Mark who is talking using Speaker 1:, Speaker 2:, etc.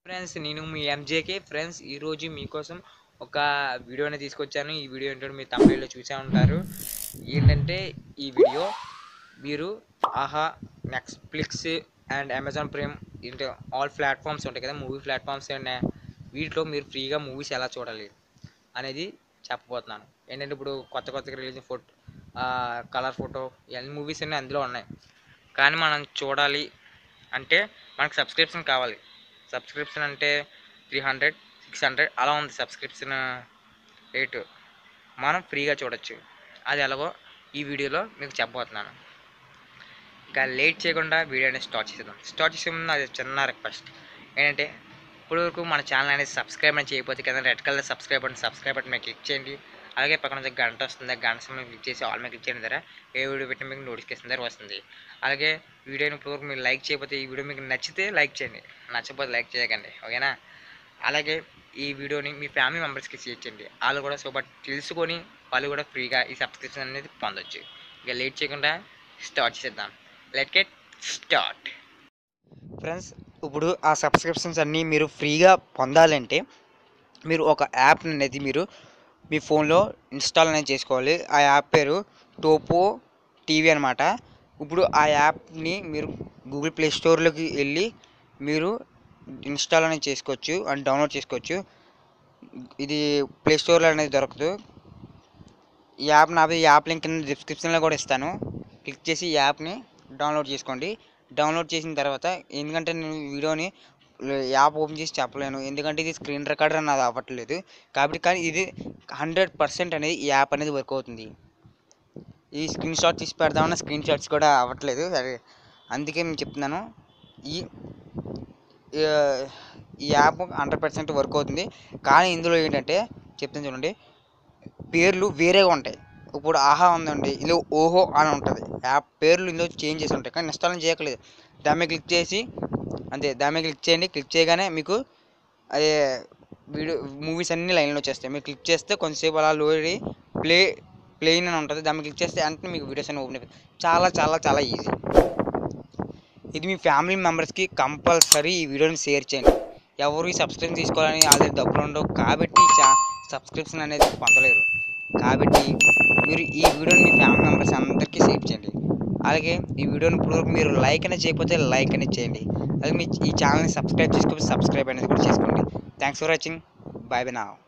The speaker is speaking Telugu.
Speaker 1: ఫ్రెండ్స్ నేను మీ ఎంజేకే ఫ్రెండ్స్ ఈరోజు మీకోసం ఒక వీడియోని తీసుకొచ్చాను ఈ వీడియో ఏంటో మీరు తమిళలో చూసే ఉంటారు ఏంటంటే ఈ వీడియో మీరు Aha Netflix and Amazon Prime ఇంటి ఆల్ ప్లాట్ఫామ్స్ ఉంటాయి కదా మూవీ ప్లాట్ఫామ్స్ అండ్ వీటిలో మీరు ఫ్రీగా మూవీస్ ఎలా చూడాలి అనేది చెప్పబోతున్నాను ఏంటంటే ఇప్పుడు కొత్త కొత్తగా రిలీజ్ ఫోటో కలర్ ఫోటో ఇవన్నీ మూవీస్ అన్నీ అందులో ఉన్నాయి కానీ మనం చూడాలి అంటే మనకు సబ్స్క్రిప్షన్ కావాలి సబ్స్క్రిప్షన్ అంటే త్రీ హండ్రెడ్ సిక్స్ హండ్రెడ్ అలా ఉంది సబ్స్క్రిప్షన్ రేటు మనం ఫ్రీగా చూడొచ్చు అది ఎలాగో ఈ వీడియోలో మీకు చెప్పబోతున్నాను ఇంకా లేట్ చేయకుండా వీడియోని స్టార్ట్ చేసేద్దాం స్టార్ట్ చేసే ముందు అది చిన్న రిక్వెస్ట్ ఏంటంటే ఇప్పుడు వరకు మన ఛానల్ అనేది సబ్స్క్రైబ్ అని చేయకపోతే కదా red colour subscribe button subscribe button మీద క్లిక్ చేయండి అలాగే పక్కన నుంచి గంట వస్తుంది ఆ గంట సమయం క్లిక్ చేసి ఆల్ మీద క్లిక్ చేయడం ద్వారా ఏ వీడియో పెట్టిన మీకు నోటిఫికేషన్ ద్వారా వస్తుంది అలాగే వీడియోని ఇప్పుడు వరకు మీరు లైక్ చేయకపోతే ఈ వీడియో మీకు నచ్చితే లైక్ చేయండి నచ్చకపోతే లైక్ చేయకండి ఓకేనా అలాగే ఈ వీడియోని మీ ఫ్యామిలీ మెంబర్స్కి షేర్ చేయండి వాళ్ళు కూడా సో బట్ తెలుసుకొని వాళ్ళు కూడా ఫ్రీగా ఈ సబ్స్క్రిప్షన్ అనేది పొందొచ్చు ఇక లేట్ చేయకుండా స్టార్ట్ చేద్దాం లెట్ గెట్ స్టార్ట్ ఫ్రెండ్స్ ఇప్పుడు ఆ సబ్స్క్రిప్షన్స్ అన్నీ మీరు ఫ్రీగా పొందాలంటే మీరు ఒక యాప్ అనేది మీరు మీ ఫోన్లో ఇన్స్టాల్ అనేది చేసుకోవాలి ఆ యాప్ పేరు టోపో టీవీ అనమాట ఇప్పుడు ఆ యాప్ని మీరు గూగుల్ ప్లే స్టోర్లోకి వెళ్ళి మీరు ఇన్స్టాల్ అనేది చేసుకోవచ్చు అండ్ డౌన్లోడ్ చేసుకోవచ్చు ఇది ప్లే స్టోర్లో అనేది దొరకదు ఈ యాప్ నా ఈ యాప్ లింక్ డిస్క్రిప్షన్లో కూడా ఇస్తాను క్లిక్ చేసి ఈ యాప్ని డౌన్లోడ్ చేసుకోండి డౌన్లోడ్ చేసిన తర్వాత ఎందుకంటే నేను వీడియోని యాప్ ఓపెన్ చేసి చెప్పలేను ఎందుకంటే ఇది స్క్రీన్ రికార్డర్ నాది అవ్వట్లేదు కాబట్టి కానీ ఇది హండ్రెడ్ పర్సెంట్ అనేది ఈ యాప్ అనేది వర్క్ అవుతుంది ఈ స్క్రీన్ షాట్ తీసి పెడదామన్న స్క్రీన్ షాట్స్ కూడా అవ్వట్లేదు సరే అందుకే నేను చెప్తున్నాను ఈ ఈ యాప్ హండ్రెడ్ పర్సెంట్ వర్క్ అవుతుంది కానీ ఇందులో ఏంటంటే చెప్తాను చూడండి పేర్లు వేరేగా ఉంటాయి ఇప్పుడు ఆహా ఉందండి ఇందులో ఓహో అని ఉంటుంది యాప్ పేర్లు ఇందులో చేంజ్ చేసి ఉంటాయి కానీ ఇన్స్టాల్ చేయట్లేదు దాని మీద క్లిక్ చేసి అంతే దాని మీద క్లిక్ చేయండి క్లిక్ చేయగానే మీకు అదే వీడియో మూవీస్ అన్నీ లైన్లో వచ్చేస్తాయి మీరు క్లిక్ చేస్తే కొంతసేపు అలా లోడి ప్లే ప్లేన్ అని ఉంటుంది దాన్ని క్లిక్ చేస్తే వెంటనే మీకు వీడియోస్ అన్ని ఓపెన్ అయిపోతాయి చాలా చాలా చాలా ఈజీ ఇది మీ ఫ్యామిలీ మెంబర్స్కి కంపల్సరీ ఈ వీడియోని షేర్ చేయండి ఎవరు ఈ సబ్స్క్రిప్షన్ తీసుకోవాలని ఆల్రెడీ డబ్బులు ఉండవు కాబట్టి చా సబ్స్క్రిప్షన్ అనేది పొందలేరు కాబట్టి మీరు ఈ వీడియోని మీ ఫ్యామిలీ మెంబర్స్ అందరికీ షేర్ చేయండి అలాగే ఈ వీడియోని ఇప్పుడు మీరు లైక్ అనేది చేయకపోతే లైక్ అనేది చేయండి అలాగే మీ ఈ ఛానల్ని సబ్స్క్రైబ్ చేసుకోకపోతే సబ్స్క్రైబ్ అనేది కూడా చేసుకోండి thanks for watching bye bye నా